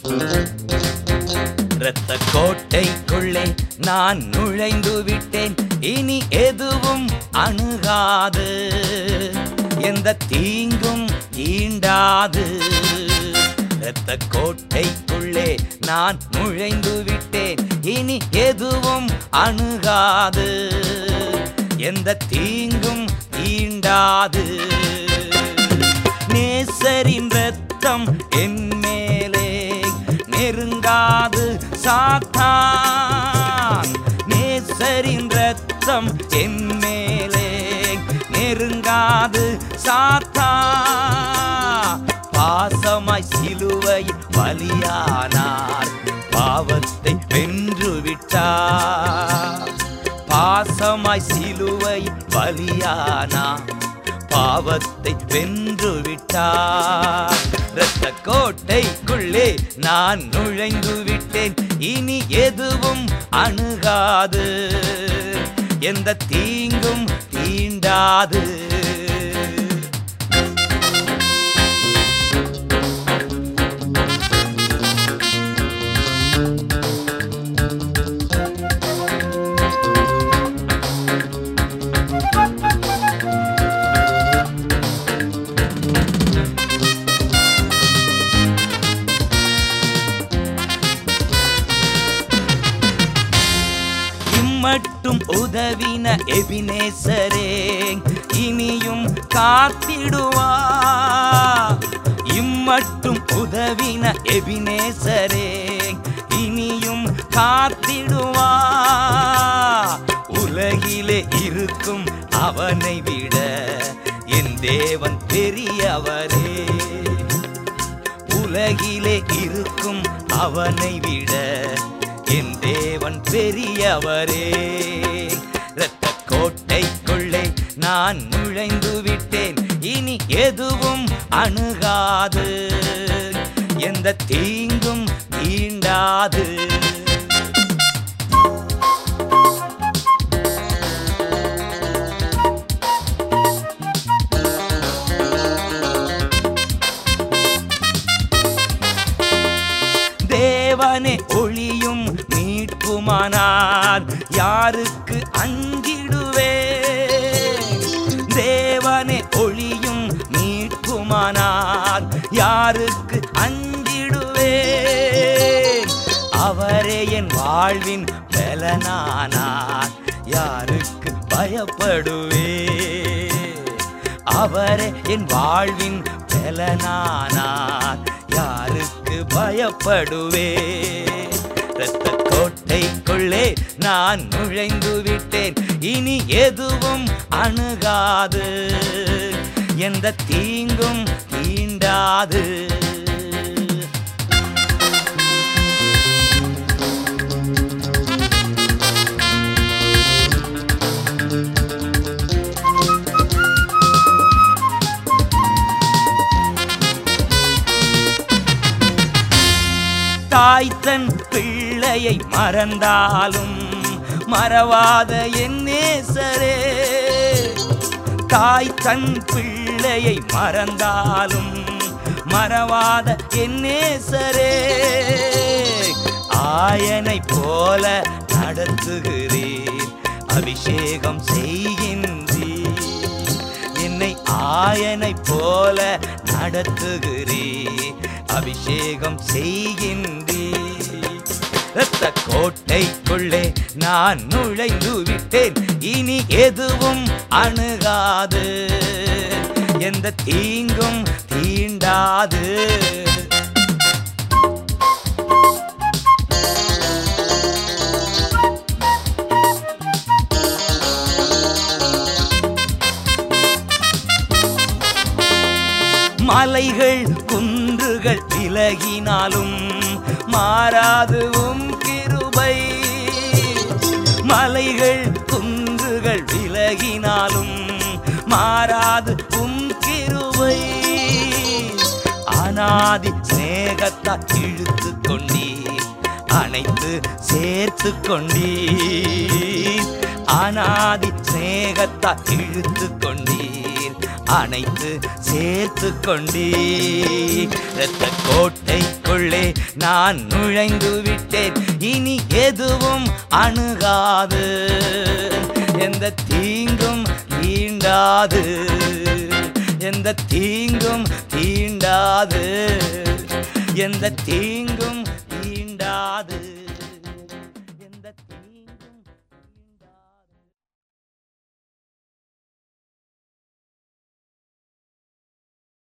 இரத்த கோட்டைக்குள்ளே நான் நுழைந்து விட்டேன் இனி எதுவும் அணுகாது எந்த தீங்கும் தீண்டாது இரத்த கோட்டைக்குள்ளே நான் நுழைந்து விட்டேன் இனி எதுவும் அணுகாது எந்த தீங்கும் தீண்டாது நேசரின் ரத்தம் என் மேலே நெருங்காது சாத்தான் நேசரின் ரத்தம் என் மேலே நெருங்காது சாத்தா பாசமாய் சிலுவை பலியானார் பாவத்தை வென்று விட்டார் பாசமாய் சிலுவை பலியானார் பாவத்தை வென்று விட்டார் இரத்த கோட்டைக்குள்ளே நான் நுழைந்து விட்டேன் இனி எதுவும் அணுகாது எந்த தீங்கும் தீண்டாது இம்மட்டும் உதவின எபினேசரே இனியும் காத்திடுவா இம்மட்டும் உதவின எபினேசரே இனியும் காத்திடுவா உலகிலே இருக்கும் அவனை விட என் தேவன் பெரியவரே உலகிலே இருக்கும் அவனை விட என் தேவன் பெரியவரே இரத்த கோட்டைக்குள்ளே நான் நுழைந்து விட்டேன் இனி எதுவும் அணுகாது எந்த தீங்கும் தீண்டாது தேவனே ஒளியும் மீட்புமானார் யாருக்கு அஞ்சிடுவே தேவனே ஒளியும் மீட்புமானார் யாருக்கு அஞ்சிடுவே அவரே என் வாழ்வின் பலனானார் யாருக்கு பயப்படுவே அவரே என் வாழ்வின் பலனானார் யாருக்கு பயப்படுவே இரத்த கோட்டைக்குள்ளே நான் நுழைந்து விட்டேன் இனி எதுவும் அணுகாது எந்த தீங்கும் தீண்டாது தாய் தன் பிள்ளையை மறந்தாலும் மறவாத என் நேசரே தாய் தன் பிள்ளையை மறந்தாலும் மறவாத என் நேசரே ஆயனை போல நடத்துகிறேன் அபிஷேகம் செய்கின்றீர் என்னை ஆயனை போல நடத்துகிறே அபிஷேகம் செய்கின்றே இரத்த கோட்டைக்குள்ளே நான் நுழைந்து விட்டேன் இனி எதுவும் அணுகாது எந்த தீங்கும் தீண்டாது மலைகள் குன்றுகள் விலகினாலும் மாறாது உம் கிருபை மலைகள் குன்றுகள் விலகினாலும் மாறாது உம் கிருபை அனாதி சிநேகத்தால் இழுத்து கொண்டீர் அனைத்து சேர்த்து கொண்டீர் அனாதி சிநேகத்தால் இழுத்து கொண்டீர் அணைத்து சேர்த்து கொண்டீ இரத்த கோட்டைக்குள்ளே நான் நுழைந்து விட்டேன் இனி எதுவும் அணுகாது எந்த தீங்கும் தீண்டாது எந்த தீங்கும் தீண்டாது எந்த தீங்கும் தீண்டாது